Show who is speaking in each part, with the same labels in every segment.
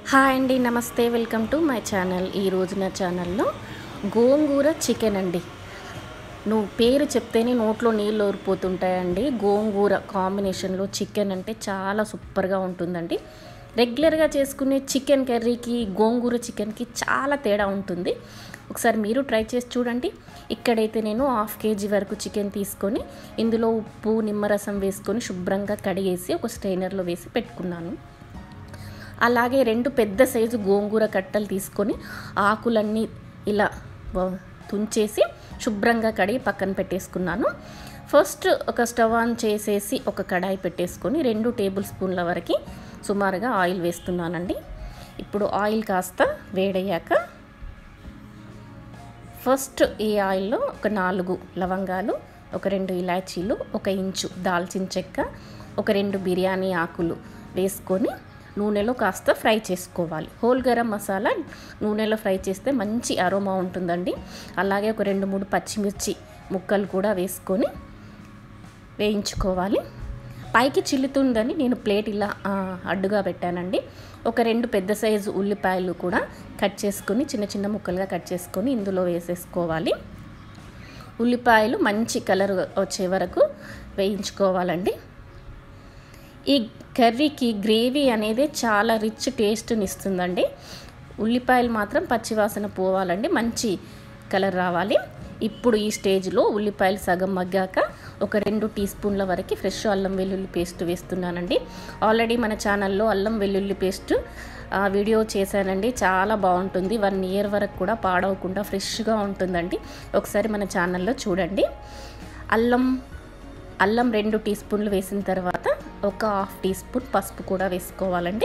Speaker 1: hi అండి నమస్తే welcome to my channel ఈ రోజు నా ఛానల్లో గోంగూర చికెన్ అండి నువ్వు పేరు చెప్తేనే నోట్లో నీళ్ళు ఊరిపోతుంటాయండి గోంగూర కాంబినేషన్లో చికెన్ అంటే చాలా సూపర్గా ఉంటుందండి రెగ్యులర్గా చేసుకునే చికెన్ కర్రీకి గోంగూర చికెన్కి చాలా తేడా ఉంటుంది ఒకసారి మీరు ట్రై చేసి చూడండి ఇక్కడైతే నేను హాఫ్ కేజీ వరకు చికెన్ తీసుకొని ఇందులో ఉప్పు నిమ్మరసం వేసుకొని శుభ్రంగా కడిగేసి ఒక స్ట్రైనర్లో వేసి పెట్టుకున్నాను అలాగే రెండు పెద్ద సైజు గోంగూర కట్టలు తీసుకొని ఆకులన్నీ ఇలా వ- తుంచేసి శుభ్రంగా కడిగి పక్కన పెట్టేసుకున్నాను ఫస్ట్ ఒక స్టవ్ ఆన్ చేసేసి ఒక కడాయి పెట్టేసుకొని రెండు టేబుల్ స్పూన్ల వరకు సుమారుగా ఆయిల్ వేస్తున్నానండి ఇప్పుడు ఆయిల్ కాస్త వేడయ్యాక ఫస్ట్ ఈ ఆయిల్లో ఒక నాలుగు లవంగాలు ఒక రెండు ఇలాచీలు ఒక ఇంచు దాల్చిన చెక్క ఒక రెండు బిర్యానీ ఆకులు వేసుకొని నూనెలో కాస్త ఫ్రై చేసుకోవాలి హోల్ గరం మసాలా నూనెలో ఫ్రై చేస్తే మంచి అరోమా ఉంటుందండి అలాగే ఒక రెండు మూడు పచ్చిమిర్చి ముక్కలు కూడా వేసుకొని వేయించుకోవాలి పైకి చిల్లుతుందని నేను ప్లేట్ ఇలా ఆ, అడ్డుగా పెట్టానండి ఒక రెండు పెద్ద సైజు ఉల్లిపాయలు కూడా కట్ చేసుకొని చిన్న చిన్న ముక్కలుగా కట్ చేసుకొని ఇందులో వేసేసుకోవాలి ఉల్లిపాయలు మంచి కలర్ వచ్చే వరకు వేయించుకోవాలండి ఈ కర్రీకి గ్రేవీ అనేది చాలా రిచ్ టేస్ట్ని ఇస్తుందండి ఉల్లిపాయలు మాత్రం పచ్చివాసన పోవాలండి మంచి కలర్ రావాలి ఇప్పుడు ఈ స్టేజ్లో ఉల్లిపాయలు సగం మగ్గాక ఒక రెండు టీ స్పూన్ల వరకు ఫ్రెష్ అల్లం వెల్లుల్లి పేస్ట్ వేస్తున్నానండి ఆల్రెడీ మన ఛానల్లో అల్లం వెల్లుల్లి పేస్ట్ ఆ, వీడియో చేశానండి చాలా బాగుంటుంది వన్ ఇయర్ వరకు కూడా పాడవకుండా ఫ్రెష్గా ఉంటుందండి ఒకసారి మన ఛానల్లో చూడండి అల్లం అల్లం రెండు టీ స్పూన్లు వేసిన తర్వాత ఒక హాఫ్ టీ స్పూన్ పసుపు కూడా వేసుకోవాలండి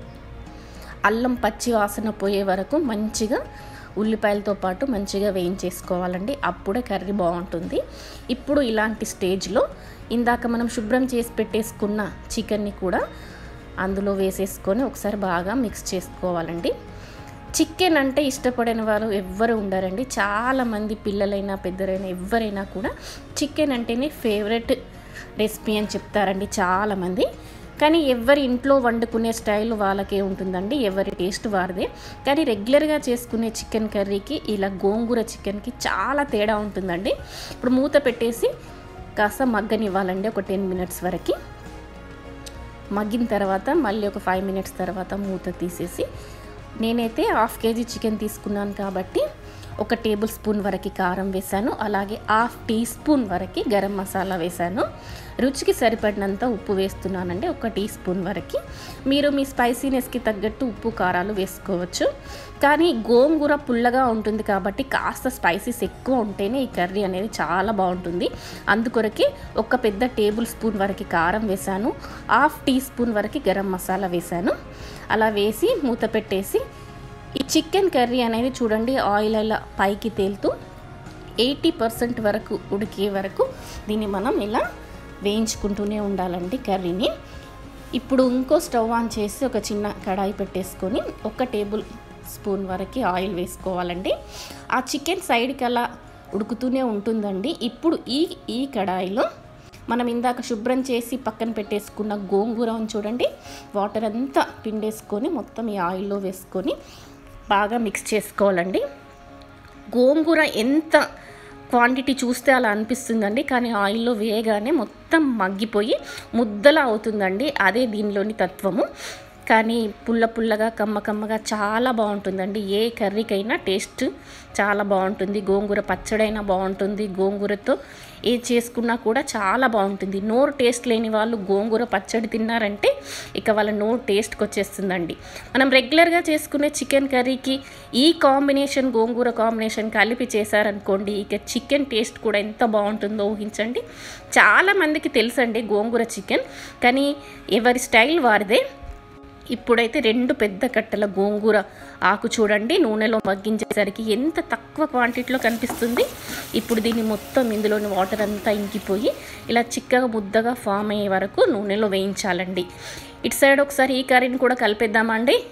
Speaker 1: అల్లం పచ్చి వాసన పోయే వరకు మంచిగా ఉల్లిపాయలతో పాటు మంచిగా వేయించేసుకోవాలండి అప్పుడే కర్రీ బాగుంటుంది ఇప్పుడు ఇలాంటి స్టేజ్లో ఇందాక మనం శుభ్రం చేసి పెట్టేసుకున్న చికెన్ని కూడా అందులో వేసేసుకొని ఒకసారి బాగా మిక్స్ చేసుకోవాలండి చికెన్ అంటే ఇష్టపడని వారు ఎవ్వరు ఉండరండి చాలామంది పిల్లలైనా పెద్దలైనా ఎవరైనా కూడా చికెన్ అంటేనే ఫేవరెట్ రెసిపీ అని చెప్తారండి చాలామంది కానీ ఎవరి ఇంట్లో వండుకునే స్టైల్ వాళ్ళకే ఉంటుందండి ఎవరి టేస్ట్ వారిదే కానీ రెగ్యులర్గా చేసుకునే చికెన్ కర్రీకి ఇలా గోంగూర చికెన్కి చాలా తేడా ఉంటుందండి ఇప్పుడు మూత పెట్టేసి కాస్త మగ్గనివ్వాలండి ఒక టెన్ మినిట్స్ వరకు మగ్గిన తర్వాత మళ్ళీ ఒక ఫైవ్ మినిట్స్ తర్వాత మూత తీసేసి నేనైతే హాఫ్ కేజీ చికెన్ తీసుకున్నాను కాబట్టి ఒక టేబుల్ స్పూన్ వరకు కారం వేశాను అలాగే హాఫ్ టీ స్పూన్ వరకు గరం మసాలా వేశాను రుచికి సరిపడినంత ఉప్పు వేస్తున్నానండి ఒక టీ స్పూన్ వరకు మీరు మీ స్పైసీనెస్కి తగ్గట్టు ఉప్పు కారాలు వేసుకోవచ్చు కానీ గోంగూర పుల్లగా ఉంటుంది కాబట్టి కాస్త స్పైసీస్ ఎక్కువ ఉంటేనే ఈ కర్రీ అనేది చాలా బాగుంటుంది అందుకొరకే ఒక పెద్ద టేబుల్ స్పూన్ వరకు కారం వేశాను హాఫ్ టీ స్పూన్ వరకు గరం మసాలా వేశాను అలా వేసి మూత పెట్టేసి ఈ చికెన్ కర్రీ అనేది చూడండి ఆయిల్ అలా పైకి తేలుతూ ఎయిటీ పర్సెంట్ వరకు ఉడికే వరకు దీన్ని మనం ఇలా వేయించుకుంటూనే ఉండాలండి కర్రీని ఇప్పుడు ఇంకో స్టవ్ ఆన్ చేసి ఒక చిన్న కడాయి పెట్టేసుకొని ఒక టేబుల్ స్పూన్ వరకు ఆయిల్ వేసుకోవాలండి ఆ చికెన్ సైడ్కి అలా ఉడుకుతూనే ఉంటుందండి ఇప్పుడు ఈ ఈ కడాయిలో మనం ఇందాక శుభ్రం చేసి పక్కన పెట్టేసుకున్న గోంగూర ఉంది చూడండి వాటర్ అంతా పిండేసుకొని మొత్తం ఈ ఆయిల్లో వేసుకొని బాగా మిక్స్ చేసుకోవాలండి గోంగూర ఎంత క్వాంటిటీ చూస్తే అలా అనిపిస్తుందండి కానీ ఆయిల్లో వేయగానే మొత్తం మగ్గిపోయి ముద్దలా అవుతుందండి అదే దీనిలోని తత్వము కానీ పుల్ల పుల్లగా కమ్మ కమ్మగా చాలా బాగుంటుందండి ఏ కర్రీకైనా టేస్ట్ చాలా బాగుంటుంది గోంగూర పచ్చడైనా బాగుంటుంది గోంగూరతో ఏ చేసుకున్నా కూడా చాలా బాగుంటుంది నోరు టేస్ట్ లేని వాళ్ళు గోంగూర పచ్చడి తిన్నారంటే ఇక వాళ్ళ నోరు టేస్ట్కి వచ్చేస్తుందండి మనం రెగ్యులర్గా చేసుకునే చికెన్ కర్రీకి ఈ కాంబినేషన్ గోంగూర కాంబినేషన్ కలిపి చేశారనుకోండి ఇక చికెన్ టేస్ట్ కూడా ఎంత బాగుంటుందో ఊహించండి చాలామందికి తెలుసండి గోంగూర చికెన్ కానీ ఎవరి స్టైల్ వారిదే ఇప్పుడైతే రెండు పెద్ద కట్టల గోంగూర ఆకు చూడండి నూనెలో మగ్గించేసరికి ఎంత తక్కువ క్వాంటిటీలో కనిపిస్తుంది ఇప్పుడు దీన్ని మొత్తం ఇందులోని వాటర్ అంతా ఇంకిపోయి ఇలా చిక్కగా ముద్దగా ఫామ్ అయ్యే వరకు నూనెలో వేయించాలండి ఇటు సైడ్ ఒకసారి ఈ కర్రీని కూడా కలిపేద్దామండి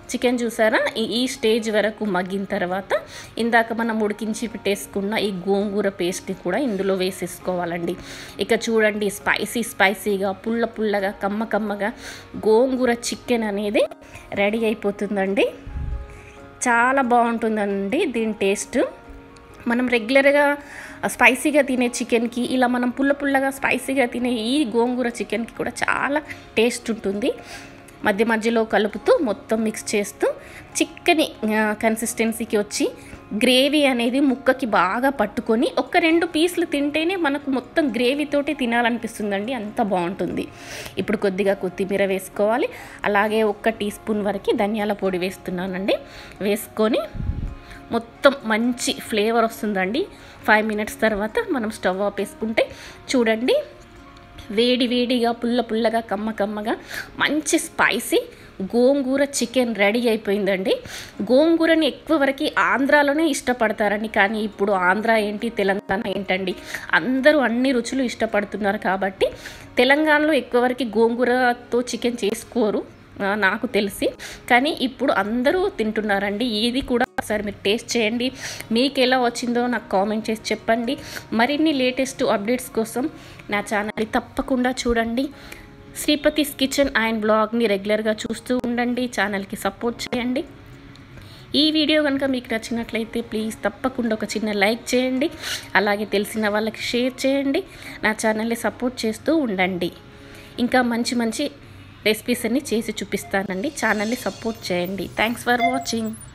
Speaker 1: చికెన్ చూసారా ఈ ఈ స్టేజ్ వరకు మగ్గిన తర్వాత ఇందాక మనం ఉడికించి పెట్టేసుకున్న ఈ గోంగూర పేస్ట్ని కూడా ఇందులో వేసేసుకోవాలండి ఇక చూడండి స్పైసీ స్పైసీగా పుల్ల పుల్లగా కమ్మ కమ్మగా గోంగూర చికెన్ అనేది రెడీ అయిపోతుందండి చాలా బాగుంటుందండి దీని టేస్ట్ మనం రెగ్యులర్గా స్పైసీగా తినే చికెన్కి ఇలా మనం పుల్ల పుల్లగా స్పైసీగా తినే ఈ గోంగూర చికెన్కి కూడా చాలా టేస్ట్ ఉంటుంది మధ్య మధ్యలో కలుపుతూ మొత్తం మిక్స్ చేస్తూ చిక్కని కన్సిస్టెన్సీకి వచ్చి గ్రేవీ అనేది ముక్కకి బాగా పట్టుకొని ఒక రెండు పీసులు తింటేనే మనకు మొత్తం గ్రేవీతోటి తినాలనిపిస్తుందండి అంత బాగుంటుంది ఇప్పుడు కొద్దిగా కొత్తిమీర వేసుకోవాలి అలాగే ఒక్క టీ స్పూన్ వరకు ధనియాల పొడి వేస్తున్నానండి వేసుకొని మొత్తం మంచి ఫ్లేవర్ వస్తుందండి ఫైవ్ మినిట్స్ తర్వాత మనం స్టవ్ ఆపేసుకుంటే చూడండి వేడి వేడిగా పుల్ల పుల్లగా కమ్మ కమ్మగా మంచి స్పైసీ గోంగూర చికెన్ రెడీ అయిపోయిందండి గోంగూరని ఎక్కువ వరకు ఆంధ్రాలోనే ఇష్టపడతారండి కానీ ఇప్పుడు ఆంధ్ర ఏంటి తెలంగాణ ఏంటండి అందరూ అన్ని రుచులు ఇష్టపడుతున్నారు కాబట్టి తెలంగాణలో ఎక్కువ వరకు గోంగూరతో చికెన్ చేసుకోరు ఆ, నాకు తెలిసి కానీ ఇప్పుడు అందరూ తింటున్నారండి ఇది కూడా ఒకసారి మీరు టేస్ట్ చేయండి మీకు ఎలా వచ్చిందో నాకు కామెంట్ చేసి చెప్పండి మరిన్ని లేటెస్ట్ అప్డేట్స్ కోసం నా ఛానల్ని తప్పకుండా చూడండి శ్రీపతిస్ కిచెన్ అండ్ బ్లాగ్ని రెగ్యులర్గా చూస్తూ ఉండండి ఛానల్కి సపోర్ట్ చేయండి ఈ వీడియో కనుక మీకు నచ్చినట్లయితే ప్లీజ్ తప్పకుండా ఒక చిన్న లైక్ చేయండి అలాగే తెలిసిన వాళ్ళకి షేర్ చేయండి నా ఛానల్ని సపోర్ట్ చేస్తూ ఉండండి ఇంకా మంచి మంచి రెసిపీస్ అన్ని చేసి చూపిస్తానండి ఛానల్ని సపోర్ట్ చేయండి థ్యాంక్స్ ఫర్ వాచింగ్